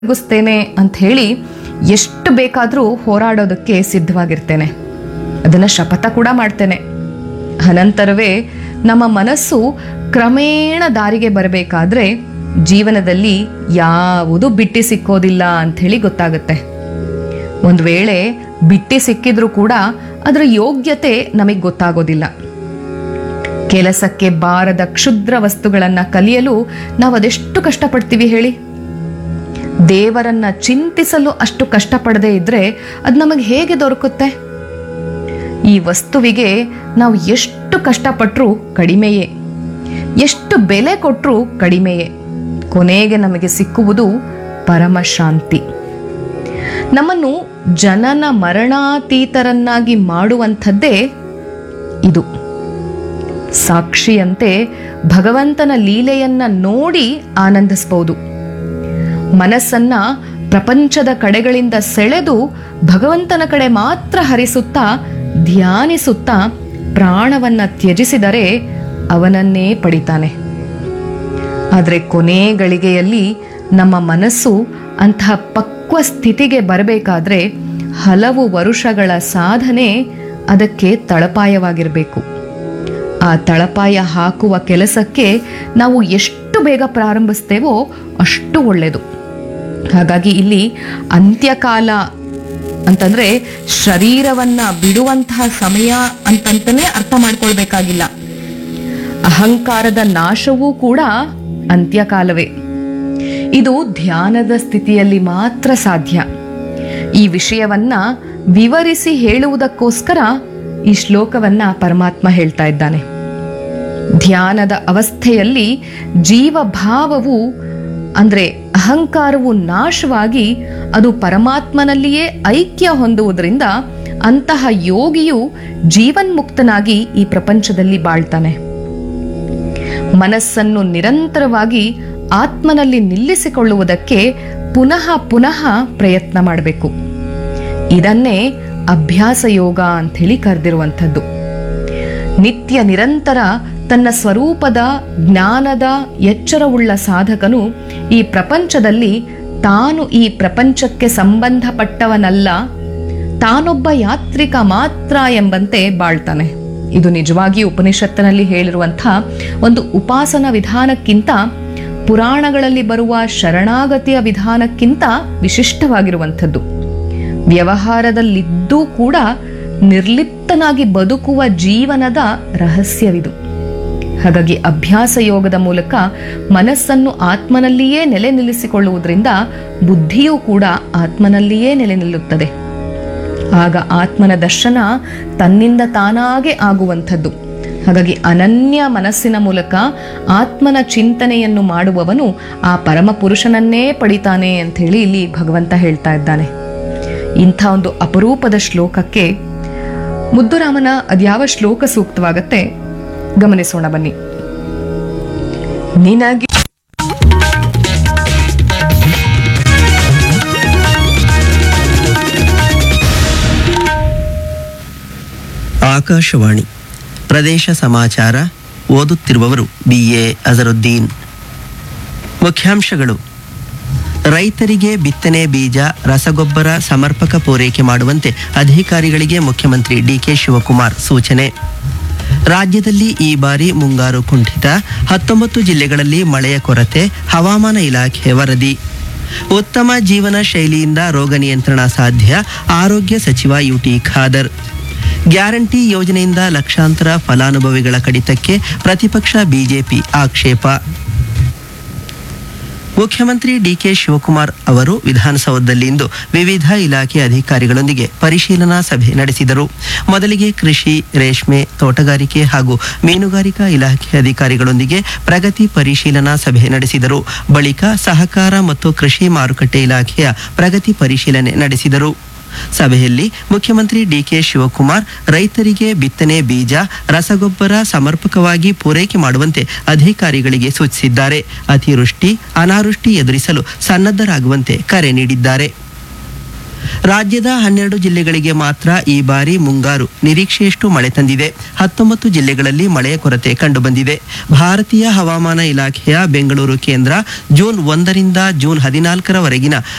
ಮುಗಿಸ್ತೇನೆ ಅಂತ ಹೇಳಿ ಎಷ್ಟು ಬೇಕಾದರೂ ಹೋರಾಡೋದಕ್ಕೆ ಸಿದ್ಧವಾಗಿರ್ತೇನೆ ಅದನ್ನು ಶಪಥ ಕೂಡ ಮಾಡ್ತೇನೆ ಅನಂತರವೇ ನಮ್ಮ ಮನಸ್ಸು ಕ್ರಮೇಣ ದಾರಿಗೆ ಬರಬೇಕಾದ್ರೆ ಜೀವನದಲ್ಲಿ ಯಾವುದು ಬಿಟ್ಟಿ ಸಿಕ್ಕೋದಿಲ್ಲ ಅಂಥೇಳಿ ಗೊತ್ತಾಗುತ್ತೆ ಒಂದು ವೇಳೆ ಬಿಟ್ಟಿ ಸಿಕ್ಕಿದ್ರೂ ಕೂಡ ಅದರ ಯೋಗ್ಯತೆ ನಮಗೆ ಗೊತ್ತಾಗೋದಿಲ್ಲ ಕೆಲಸಕ್ಕೆ ಬಾರದ ಕ್ಷುದ್ರ ವಸ್ತುಗಳನ್ನು ಕಲಿಯಲು ನಾವು ಅದೆಷ್ಟು ಕಷ್ಟಪಡ್ತೀವಿ ಹೇಳಿ ದೇವರನ್ನ ಚಿಂತಿಸಲು ಅಷ್ಟು ಕಷ್ಟಪಡದೇ ಇದ್ರೆ ಅದು ನಮಗೆ ಹೇಗೆ ದೊರಕುತ್ತೆ ಈ ವಸ್ತುವಿಗೆ ನಾವು ಎಷ್ಟು ಕಷ್ಟಪಟ್ಟರೂ ಕಡಿಮೆಯೇ ಎಷ್ಟು ಬೆಲೆ ಕೊಟ್ಟರೂ ಕಡಿಮೆಯೇ ಕೊನೆಗೆ ನಮಗೆ ಸಿಕ್ಕುವುದು ಪರಮಶಾಂತಿ ನಮ್ಮನ್ನು ಜನನ ಮರಣಾತೀತರನ್ನಾಗಿ ಮಾಡುವಂಥದ್ದೇ ಇದು ಸಾಕ್ಷಿಯಂತೆ ಭಗವಂತನ ಲೀಲೆಯನ್ನ ನೋಡಿ ಆನಂದಿಸಬಹುದು ಮನಸ್ಸನ್ನ ಪ್ರಪಂಚದ ಕಡೆಗಳಿಂದ ಸೆಳೆದು ಭಗವಂತನ ಕಡೆ ಮಾತ್ರ ಹರಿಸುತ್ತಾ ಧ್ಯಾನಿಸುತ್ತಾ ಪ್ರಾಣವನ್ನ ತ್ಯಜಿಸಿದರೆ ಅವನನ್ನೇ ಪಡಿತಾನೆ ಆದರೆ ಕೊನೆ ಗಳಿಗೆಯಲ್ಲಿ ನಮ್ಮ ಮನಸ್ಸು ಅಂತಹ ಪಕ್ವ ಸ್ಥಿತಿಗೆ ಬರಬೇಕಾದ್ರೆ ಹಲವು ವರುಷಗಳ ಸಾಧನೆ ಅದಕ್ಕೆ ತಳಪಾಯವಾಗಿರಬೇಕು ಆ ತಳಪಾಯ ಹಾಕುವ ಕೆಲಸಕ್ಕೆ ನಾವು ಎಷ್ಟು ಬೇಗ ಪ್ರಾರಂಭಿಸ್ತೇವೋ ಅಷ್ಟು ಒಳ್ಳೆಯದು ಹಾಗಾಗಿ ಇಲ್ಲಿ ಅಂತ್ಯಕಾಲ ಅಂತಂದ್ರೆ ಶರೀರವನ್ನ ಬಿಡುವಂತಹ ಸಮಯ ಅಂತಂತಾನೆ ಅರ್ಥ ಮಾಡ್ಕೊಳ್ಬೇಕಾಗಿಲ್ಲ ಅಹಂಕಾರದ ನಾಶವೂ ಕೂಡ ಅಂತ್ಯಕಾಲವೇ ಇದು ಧ್ಯಾನದ ಸ್ಥಿತಿಯಲ್ಲಿ ಮಾತ್ರ ಸಾಧ್ಯ ಈ ವಿಷಯವನ್ನ ವಿವರಿಸಿ ಹೇಳುವುದಕ್ಕೋಸ್ಕರ ಈ ಶ್ಲೋಕವನ್ನ ಪರಮಾತ್ಮ ಹೇಳ್ತಾ ಇದ್ದಾನೆ ಧ್ಯಾನದ ಅವಸ್ಥೆಯಲ್ಲಿ ಜೀವಭಾವವು ಅಂದ್ರೆ ಅಹಂಕಾರವು ನಾಶವಾಗಿ ಅದು ಪರಮಾತ್ಮನಲ್ಲಿಯೇ ಐಕ್ಯ ಹೊಂದುವುದರಿಂದ ಅಂತಹ ಯೋಗಿಯು ಜೀವನ್ಮುಕ್ತನಾಗಿ ಈ ಪ್ರಪಂಚದಲ್ಲಿ ಬಾಳ್ತಾನೆ ಮನಸ್ಸನ್ನು ನಿರಂತರವಾಗಿ ಆತ್ಮನಲ್ಲಿ ನಿಲ್ಲಿಸಿಕೊಳ್ಳುವುದಕ್ಕೆ ಪುನಃ ಪುನಃ ಪ್ರಯತ್ನ ಮಾಡಬೇಕು ಇದನ್ನೇ ಅಭ್ಯಾಸ ಯೋಗ ಅಂಥೇಳಿ ಕರೆದಿರುವಂಥದ್ದು ನಿತ್ಯ ನಿರಂತರ ತನ್ನ ಸ್ವರೂಪದ ಜ್ಞಾನದ ಎಚ್ಚರವುಳ್ಳ ಸಾಧಕನು ಈ ಪ್ರಪಂಚದಲ್ಲಿ ತಾನು ಈ ಪ್ರಪಂಚಕ್ಕೆ ಸಂಬಂಧಪಟ್ಟವನಲ್ಲ ತಾನೊಬ್ಬ ಯಾತ್ರಿಕ ಮಾತ್ರ ಎಂಬಂತೆ ಬಾಳ್ತಾನೆ ಇದು ನಿಜವಾಗಿ ಉಪನಿಷತ್ತಿನಲ್ಲಿ ಹೇಳಿರುವಂಥ ಒಂದು ಉಪಾಸನ ವಿಧಾನಕ್ಕಿಂತ ಪುರಾಣಗಳಲ್ಲಿ ಬರುವ ಶರಣಾಗತಿಯ ವಿಧಾನಕ್ಕಿಂತ ವಿಶಿಷ್ಟವಾಗಿರುವಂಥದ್ದು ವ್ಯವಹಾರದಲ್ಲಿದ್ದೂ ಕೂಡ ನಿರ್ಲಿಪ್ತನಾಗಿ ಬದುಕುವ ಜೀವನದ ರಹಸ್ಯವಿದು ಹಾಗಾಗಿ ಅಭ್ಯಾಸ ಯೋಗದ ಮೂಲಕ ಮನಸ್ಸನ್ನು ಆತ್ಮನಲ್ಲಿಯೇ ನೆಲೆ ನಿಲ್ಲಿಸಿಕೊಳ್ಳುವುದರಿಂದ ಬುದ್ಧಿಯೂ ಕೂಡ ಆತ್ಮನಲ್ಲಿಯೇ ನೆಲೆ ನಿಲ್ಲುತ್ತದೆ ಆಗ ಆತ್ಮನ ದರ್ಶನ ತನ್ನಿಂದ ತಾನಾಗೆ ಆಗುವಂಥದ್ದು ಹಾಗಾಗಿ ಅನನ್ಯ ಮನಸ್ಸಿನ ಮೂಲಕ ಆತ್ಮನ ಚಿಂತನೆಯನ್ನು ಮಾಡುವವನು ಆ ಪರಮ ಪುರುಷನನ್ನೇ ಪಡಿತಾನೆ ಅಂತ ಹೇಳಿ ಇಲ್ಲಿ ಭಗವಂತ ಹೇಳ್ತಾ ಇದ್ದಾನೆ ಇಂಥ ಒಂದು ಅಪರೂಪದ ಶ್ಲೋಕಕ್ಕೆ ಮುದ್ದುರಾಮನ ಅದ್ಯಾವ ಶ್ಲೋಕ ಸೂಕ್ತವಾಗತ್ತೆ ಗಮನಿಸೋಣ ಬನ್ನಿ ನಿನಗೆ ಆಕಾಶವಾಣಿ ಪ್ರದೇಶ ಸಮಾಚಾರ ಓದುತ್ತಿರುವವರು ಬಿ ಎ ಅಜರುದ್ದೀನ್ ಮುಖ್ಯಾಂಶಗಳು ರೈತರಿಗೆ ಬಿತ್ತನೆ ಬೀಜ ರಸಗೊಬ್ಬರ ಸಮರ್ಪಕ ಪೂರೈಕೆ ಮಾಡುವಂತೆ ಅಧಿಕಾರಿಗಳಿಗೆ ಮುಖ್ಯಮಂತ್ರಿ ಡಿಕೆ ಶಿವಕುಮಾರ್ ಸೂಚನೆ ರಾಜ್ಯದಲ್ಲಿ ಈ ಬಾರಿ ಮುಂಗಾರು ಕುಂಠಿತ ಹತ್ತೊಂಬತ್ತು ಜಿಲ್ಲೆಗಳಲ್ಲಿ ಮಳೆಯ ಕೊರತೆ ಹವಾಮಾನ ಇಲಾಖೆ ವರದಿ ಉತ್ತಮ ಜೀವನ ಶೈಲಿಯಿಂದ ರೋಗ ನಿಯಂತ್ರಣ ಸಾಧ್ಯ ಆರೋಗ್ಯ ಸಚಿವ ಯುಟಿ ಖಾದರ್ ಗ್ಯಾರಂಟಿ ಯೋಜನೆಯಿಂದ ಲಕ್ಷಾಂತರ ಫಲಾನುಭವಿಗಳ ಕಡಿತಕ್ಕೆ ಪ್ರತಿಪಕ್ಷ ಬಿಜೆಪಿ ಆಕ್ಷೇಪ ಮುಖ್ಯಮಂತ್ರಿ ಡಿಕೆ ಶಿವಕುಮಾರ್ ಅವರು ವಿಧಾನಸೌಧದಲ್ಲಿಂದು ವಿವಿಧ ಇಲಾಖೆ ಅಧಿಕಾರಿಗಳೊಂದಿಗೆ ಪರಿಶೀಲನಾ ಸಭೆ ನಡೆಸಿದರು ಮೊದಲಿಗೆ ಕೃಷಿ ರೇಷ್ಮೆ ತೋಟಗಾರಿಕೆ ಹಾಗೂ ಮೀನುಗಾರಿಕಾ ಇಲಾಖೆ ಅಧಿಕಾರಿಗಳೊಂದಿಗೆ ಪ್ರಗತಿ ಪರಿಶೀಲನಾ ಸಭೆ ನಡೆಸಿದರು ಬಳಿಕ ಸಹಕಾರ ಮತ್ತು ಕೃಷಿ ಮಾರುಕಟ್ಟೆ ಇಲಾಖೆಯ ಪ್ರಗತಿ ಪರಿಶೀಲನೆ ನಡೆಸಿದರು ಸಭೆಯಲ್ಲಿ ಮುಖ್ಯಮಂತ್ರಿ ಡಿಕೆ ಶಿವಕುಮಾರ್ ರೈತರಿಗೆ ಬಿತ್ತನೆ ಬೀಜ ರಸಗೊಬ್ಬರ ಸಮರ್ಪಕವಾಗಿ ಪೂರೈಕೆ ಮಾಡುವಂತೆ ಅಧಿಕಾರಿಗಳಿಗೆ ಸೂಚಿಸಿದ್ದಾರೆ ಅತಿವೃಷ್ಟಿ ಅನಾವೃಷ್ಟಿ ಎದುರಿಸಲು ಸನ್ನದ್ಧರಾಗುವಂತೆ ಕರೆ ನೀಡಿದ್ದಾರೆ ರಾಜ್ಯದ ಹನ್ನೆರಡು ಜಿಲ್ಲೆಗಳಿಗೆ ಮಾತ್ರ ಈ ಬಾರಿ ಮುಂಗಾರು ನಿರೀಕ್ಷೆಯಷ್ಟು ಮಳೆ ತಂದಿದೆ ಹತ್ತೊಂಬತ್ತು ಜಿಲ್ಲೆಗಳಲ್ಲಿ ಮಳೆಯ ಕೊರತೆ ಕಂಡುಬಂದಿದೆ ಭಾರತೀಯ ಹವಾಮಾನ ಇಲಾಖೆಯ ಬೆಂಗಳೂರು ಕೇಂದ್ರ ಜೂನ್ ಒಂದರಿಂದ ಜೂನ್ ಹದಿನಾಲ್ಕರವರೆಗಿನ